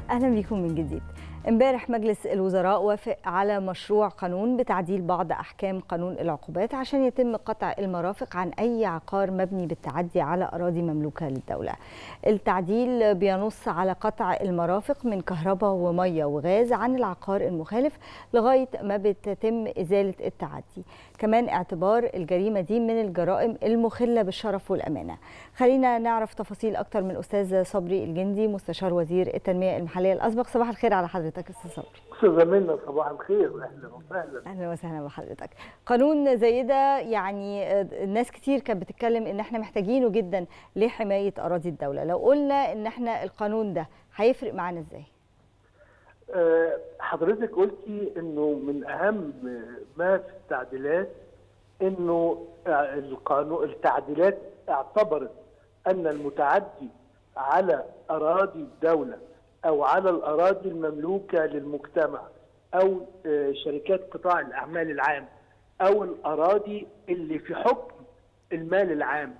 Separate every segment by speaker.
Speaker 1: اهلا بكم من جديد امبارح مجلس الوزراء وافق على مشروع قانون بتعديل بعض احكام قانون العقوبات عشان يتم قطع المرافق عن اي عقار مبني بالتعدي على اراضي مملوكه للدوله. التعديل بينص على قطع المرافق من كهرباء وميه وغاز عن العقار المخالف لغايه ما بتتم ازاله التعدي. كمان اعتبار الجريمه دي من الجرائم المخله بالشرف والامانه. خلينا نعرف تفاصيل اكتر من استاذ صبري الجندي مستشار وزير التنميه المحليه الاسبق صباح الخير على حضرتك استاذ صبري
Speaker 2: استاذه منى صباح الخير اهلا وسهلا
Speaker 1: اهلا وسهلا بحضرتك قانون زي ده يعني الناس كتير كانت بتتكلم ان احنا محتاجينه جدا لحمايه اراضي الدوله لو قلنا ان احنا القانون ده هيفرق معانا ازاي
Speaker 2: أه حضرتك قلتي انه من اهم ما في التعديلات انه القانون التعديلات اعتبرت ان المتعدي على اراضي الدوله او على الاراضي المملوكه للمجتمع او شركات قطاع الاعمال العام او الاراضي اللي في حكم المال العام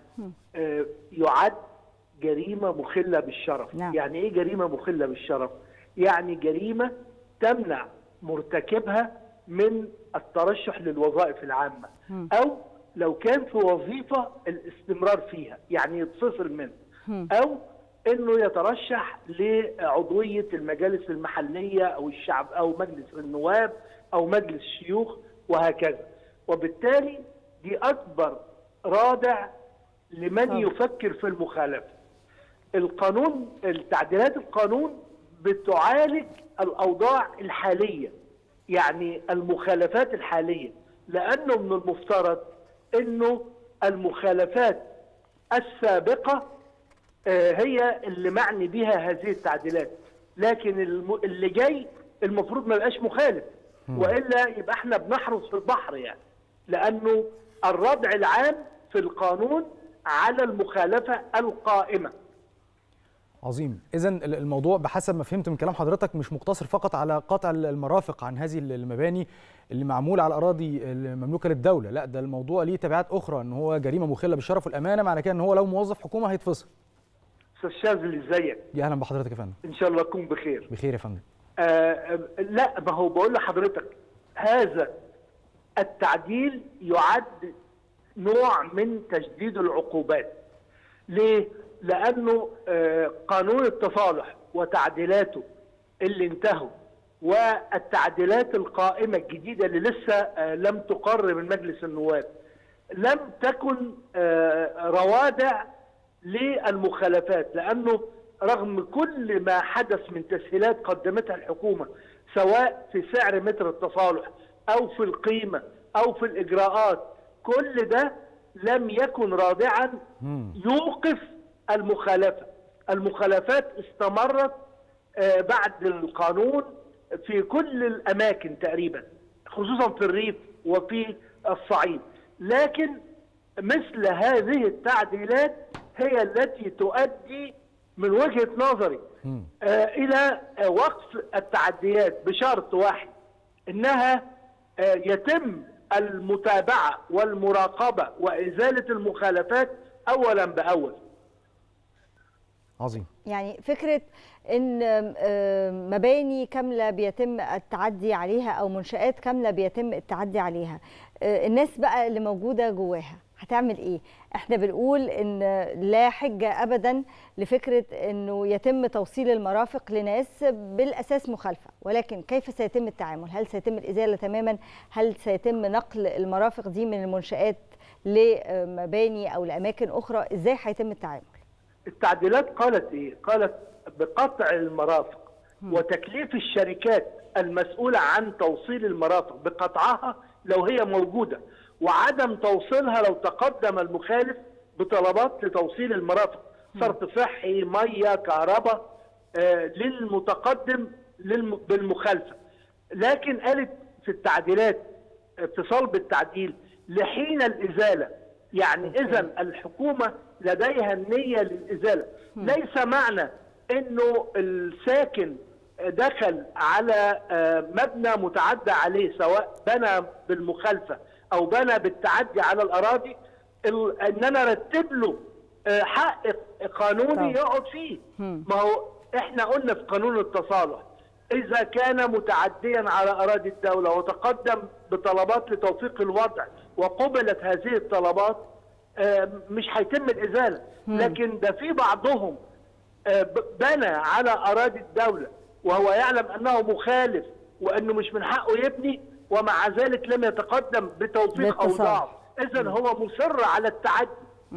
Speaker 2: يعد جريمه مخله بالشرف
Speaker 1: نعم.
Speaker 2: يعني ايه جريمه مخله بالشرف يعني جريمه تمنع مرتكبها من الترشح للوظائف العامه او لو كان في وظيفه الاستمرار فيها يعني يتفصل منه او انه يترشح لعضويه المجالس المحليه او الشعب او مجلس النواب او مجلس الشيوخ وهكذا وبالتالي دي اكبر رادع لمن يفكر في المخالفه القانون التعديلات القانون بتعالج الاوضاع الحاليه يعني المخالفات الحاليه لانه من المفترض انه المخالفات السابقه هي اللي معني بها هذه التعديلات لكن اللي جاي المفروض ما يبقاش مخالف والا يبقى احنا بنحرس في البحر يعني لانه الردع العام في القانون على المخالفه القائمه
Speaker 3: عظيم اذا الموضوع بحسب ما فهمت من كلام حضرتك مش مقتصر فقط على قطع المرافق عن هذه المباني اللي معموله على اراضي المملوكه للدوله لا ده الموضوع ليه تبعات اخرى ان هو جريمه مخله بالشرف والامانه معنى كده ان هو لو موظف حكومه هيتفصل
Speaker 2: استاذ شاذلي ازيك
Speaker 3: يا اهلا بحضرتك يا فندم
Speaker 2: ان شاء الله تكون بخير
Speaker 3: بخير يا فندم
Speaker 2: آه لا ما هو بقول لحضرتك هذا التعديل يعد نوع من تجديد العقوبات ليه لانه آه قانون التصالح وتعديلاته اللي انتهوا والتعديلات القائمه الجديده اللي لسه آه لم تقر من مجلس النواب لم تكن روادع للمخالفات لانه رغم كل ما حدث من تسهيلات قدمتها الحكومه سواء في سعر متر التصالح او في القيمه او في الاجراءات كل ده لم يكن رادعا يوقف المخالفه المخالفات استمرت بعد القانون في كل الاماكن تقريبا خصوصا في الريف وفي الصعيد لكن مثل هذه التعديلات هي التي تؤدي من وجهه نظري آه الى آه وقف التعديات بشرط واحد انها آه يتم المتابعه والمراقبه وازاله المخالفات اولا باول.
Speaker 3: عظيم.
Speaker 1: يعني فكره ان مباني كامله بيتم التعدي عليها او منشات كامله بيتم التعدي عليها الناس بقى اللي موجوده جواها هتعمل ايه احنا بنقول ان لا حجه ابدا لفكره انه يتم توصيل المرافق لناس بالاساس مخالفه ولكن كيف سيتم التعامل هل سيتم الازاله تماما هل سيتم نقل المرافق دي من المنشات لمباني او لاماكن اخرى ازاي هيتم التعامل
Speaker 2: التعديلات قالت ايه قالت بقطع المرافق وتكليف الشركات المسؤوله عن توصيل المرافق بقطعها لو هي موجوده وعدم توصيلها لو تقدم المخالف بطلبات لتوصيل المرافق صرف صحي ميه كهرباء آه للمتقدم للم... بالمخالفه لكن قالت في التعديلات اتصال بالتعديل لحين الازاله يعني اذا الحكومه لديها النيه للازاله ليس معنى انه الساكن دخل على مبنى متعدى عليه سواء بنى بالمخالفه او بنى بالتعدي على الاراضي ان انا ارتب له حق قانوني يقعد فيه ما هو احنا قلنا في قانون التصالح اذا كان متعديا على اراضي الدوله وتقدم بطلبات لتوثيق الوضع وقبلت هذه الطلبات آه، مش هيتم الازاله لكن ده في بعضهم آه، ب- بنى على اراضي الدوله وهو يعلم انه مخالف وانه مش من حقه يبني ومع ذلك لم يتقدم بتوثيق
Speaker 1: بالتصالح.
Speaker 2: اوضاع اذا هو مصر على التعدي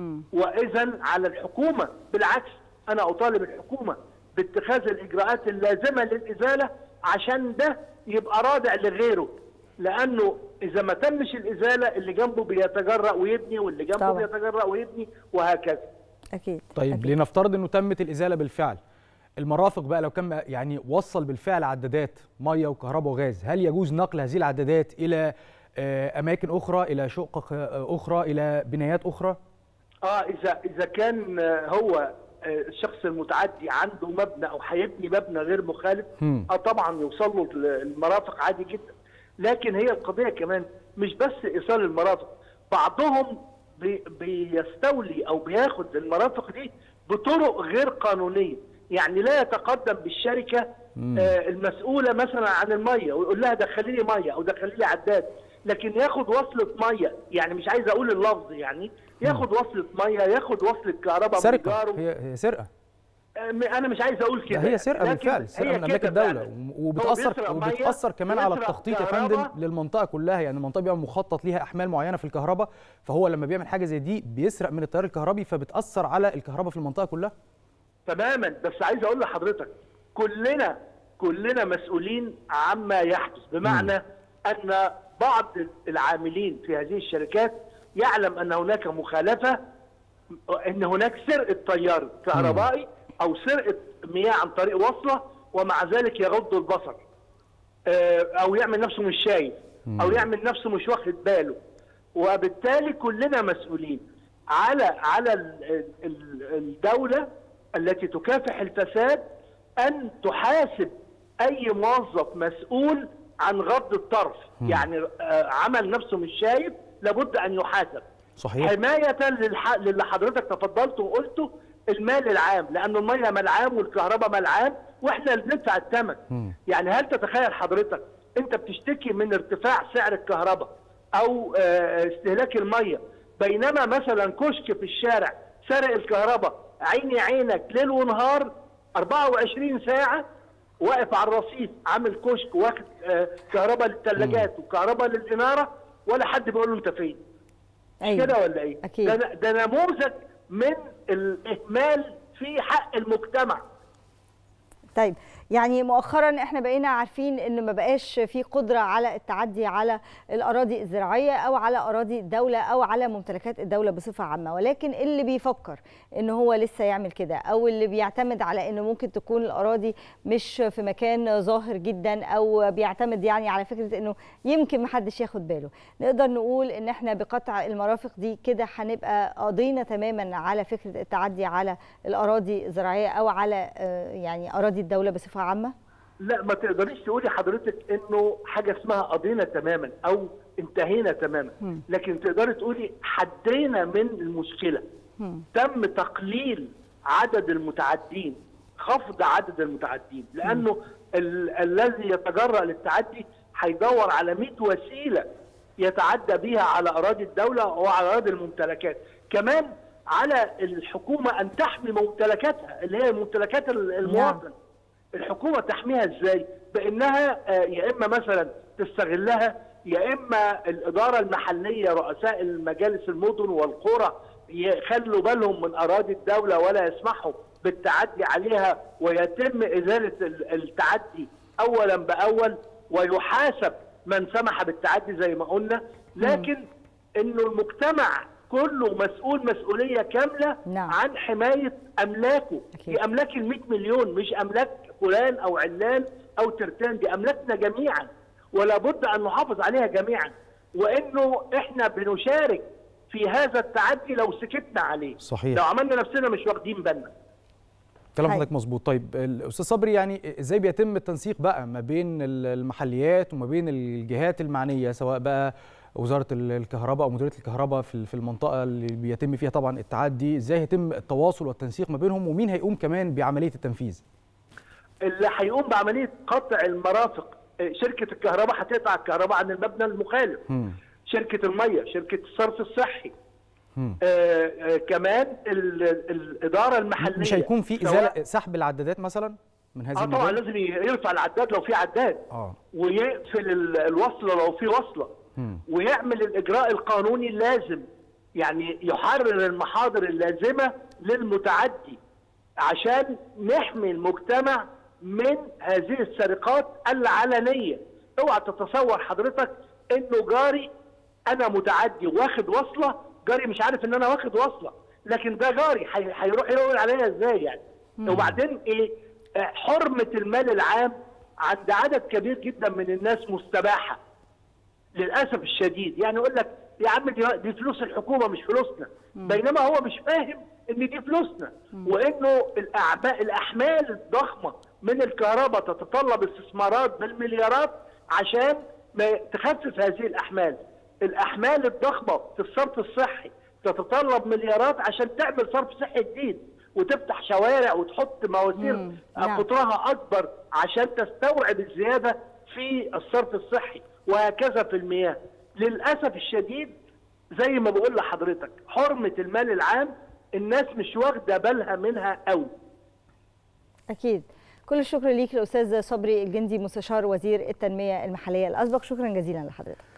Speaker 2: واذا على الحكومه بالعكس انا اطالب الحكومه باتخاذ الاجراءات اللازمه للازاله عشان ده يبقى رادع لغيره لانه اذا ما تمش الازاله اللي جنبه بيتجرأ ويبني واللي جنبه
Speaker 1: طبعا.
Speaker 2: بيتجرأ ويبني وهكذا
Speaker 1: اكيد
Speaker 3: طيب
Speaker 1: أكيد.
Speaker 3: لنفترض انه تمت الازاله بالفعل المرافق بقى لو كان يعني وصل بالفعل عدادات ميه وكهرباء وغاز هل يجوز نقل هذه العدادات الى آه، اماكن اخرى الى شقق آه، اخرى الى بنايات اخرى
Speaker 2: اه اذا اذا كان آه، هو آه، الشخص المتعدي عنده مبنى او هيبني مبنى غير مخالف
Speaker 3: مم.
Speaker 2: اه طبعا يوصل له المرافق عادي جدا لكن هي القضيه كمان مش بس ايصال المرافق بعضهم بي بيستولي او بياخد المرافق دي بطرق غير قانونيه يعني لا يتقدم بالشركه آه المسؤوله مثلا عن الميه ويقول لها دخلي لي ميه او دخلي لي عداد لكن ياخد وصله ميه يعني مش عايز اقول اللفظ يعني ياخد وصله ميه ياخد وصله كهرباء من
Speaker 3: سرقه
Speaker 2: جاره
Speaker 3: هي هي سرقه
Speaker 2: انا مش عايز اقول
Speaker 3: لا
Speaker 2: كده
Speaker 3: هي سرقه
Speaker 2: لكن
Speaker 3: بالفعل سرقه
Speaker 2: هي
Speaker 3: من املاك
Speaker 2: كده
Speaker 3: الدوله
Speaker 2: فعلا. هو
Speaker 3: وبتاثر
Speaker 2: بيسرق مية،
Speaker 3: وبتاثر كمان على
Speaker 2: بيسرق
Speaker 3: التخطيط يا فندم
Speaker 2: كهرباء.
Speaker 3: للمنطقه كلها يعني المنطقه بيبقى مخطط ليها احمال معينه في الكهرباء فهو لما بيعمل حاجه زي دي بيسرق من التيار الكهربي فبتاثر على الكهرباء في المنطقه كلها
Speaker 2: تماما بس عايز اقول لحضرتك كلنا كلنا مسؤولين عما يحدث بمعنى ان بعض العاملين في هذه الشركات يعلم ان هناك مخالفه ان هناك سرقه تيار كهربائي او سرقه مياه عن طريق وصله ومع ذلك يغض البصر آه، او يعمل نفسه مش شايف او يعمل نفسه مش واخد باله وبالتالي كلنا مسؤولين على على ال- ال- الدوله التي تكافح الفساد ان تحاسب اي موظف مسؤول عن غض الطرف يعني آه، عمل نفسه مش شايف لابد ان يحاسب
Speaker 3: صحيح
Speaker 2: حمايه للح... للي حضرتك تفضلت وقلته المال العام لان الميه مال عام والكهرباء مال عام واحنا اللي بندفع الثمن يعني هل تتخيل حضرتك انت بتشتكي من ارتفاع سعر الكهرباء او آه، استهلاك الميه بينما مثلا كشك في الشارع سرق الكهرباء عيني عينك ليل ونهار 24 ساعه واقف على الرصيف عامل كشك واخد آه، كهرباء للثلاجات وكهرباء للاناره ولا حد بيقول له انت فين
Speaker 1: أيوة.
Speaker 2: كده ولا ايه؟
Speaker 1: أكيد.
Speaker 2: ده, ده نموذج من الاهمال في حق المجتمع
Speaker 1: طيب يعني مؤخرا احنا بقينا عارفين ان ما بقاش في قدره على التعدي على الاراضي الزراعيه او على اراضي الدوله او على ممتلكات الدوله بصفه عامه ولكن اللي بيفكر ان هو لسه يعمل كده او اللي بيعتمد على ان ممكن تكون الاراضي مش في مكان ظاهر جدا او بيعتمد يعني على فكره انه يمكن محدش ياخد باله نقدر نقول ان احنا بقطع المرافق دي كده هنبقى قضينا تماما على فكره التعدي على الاراضي الزراعيه او على آه، يعني اراضي الدوله بصفه عامه
Speaker 2: لا ما تقدريش تقولي حضرتك انه حاجه اسمها قضينا تماما او انتهينا تماما لكن تقدري تقولي حدينا من المشكله تم تقليل عدد المتعدين خفض عدد المتعدين لانه ال- الذي يتجرأ للتعدي هيدور على 100 وسيله يتعدى بيها على اراضي الدوله وعلى اراضي الممتلكات كمان على الحكومه ان تحمي ممتلكاتها اللي هي ممتلكات ال- المواطن الحكومه تحميها ازاي؟ بانها آه، يا اما مثلا تستغلها يا اما الاداره المحليه رؤساء المجالس المدن والقرى يخلوا بالهم من اراضي الدوله ولا يسمحوا بالتعدي عليها ويتم ازاله ال- التعدي اولا باول ويحاسب من سمح بالتعدي زي ما قلنا لكن انه المجتمع كله مسؤول مسؤوليه كامله
Speaker 1: نعم.
Speaker 2: عن حمايه املاكه
Speaker 1: أكيد.
Speaker 2: دي املاك ال 100 مليون مش املاك فلان او علان او ترتان دي املاكنا جميعا ولا بد ان نحافظ عليها جميعا وانه احنا بنشارك في هذا التعدي لو سكتنا عليه
Speaker 3: صحيح.
Speaker 2: لو عملنا نفسنا مش واخدين بالنا
Speaker 3: كلام
Speaker 1: هاي.
Speaker 3: حضرتك مظبوط طيب الاستاذ صبري يعني ازاي بيتم التنسيق بقى ما بين ال- المحليات وما بين الجهات المعنيه سواء بقى وزاره ال- الكهرباء او مديريه الكهرباء في ال- في المنطقه اللي بيتم فيها طبعا التعدي ازاي هيتم التواصل والتنسيق ما بينهم ومين هيقوم كمان بعمليه التنفيذ
Speaker 2: اللي هيقوم بعمليه قطع المرافق آه، شركه الكهرباء هتقطع الكهرباء عن المبنى المخالف
Speaker 3: مم.
Speaker 2: شركه الميه شركه الصرف الصحي
Speaker 3: مم.
Speaker 2: آه آه كمان ال- ال- الاداره المحليه
Speaker 3: مش هيكون في
Speaker 2: سواء-
Speaker 3: ازاله سحب العدادات مثلا من هذه
Speaker 2: اه طبعا
Speaker 3: المباني؟
Speaker 2: لازم يرفع العداد لو في عداد
Speaker 3: اه
Speaker 2: ويقفل ال- الوصله لو في وصله
Speaker 3: مم.
Speaker 2: ويعمل الاجراء القانوني اللازم يعني يحرر المحاضر اللازمه للمتعدي عشان نحمي المجتمع من هذه السرقات العلنيه اوعى تتصور حضرتك انه جاري انا متعدي واخد وصله جاري مش عارف ان انا واخد وصله لكن ده جاري هي- هيروح يقول عليا ازاي يعني وبعدين ايه آه، حرمه المال العام عند عدد كبير جدا من الناس مستباحه للاسف الشديد يعني يقول لك يا عم دي, دي فلوس الحكومه مش فلوسنا بينما هو مش فاهم ان دي فلوسنا وانه الاعباء الاحمال الضخمه من الكهرباء تتطلب استثمارات بالمليارات عشان ما تخفف هذه الاحمال الاحمال الضخمه في الصرف الصحي تتطلب مليارات عشان تعمل صرف صحي جديد وتفتح شوارع وتحط مواسير
Speaker 1: مم، نعم.
Speaker 2: قطرها اكبر عشان تستوعب الزياده في الصرف الصحي وهكذا في المياه للاسف الشديد زي ما بقول لحضرتك حرمه المال العام الناس مش واخده بالها منها قوي
Speaker 1: اكيد كل الشكر ليك الاستاذ صبري الجندي مستشار وزير التنميه المحليه الاسبق شكرا جزيلا لحضرتك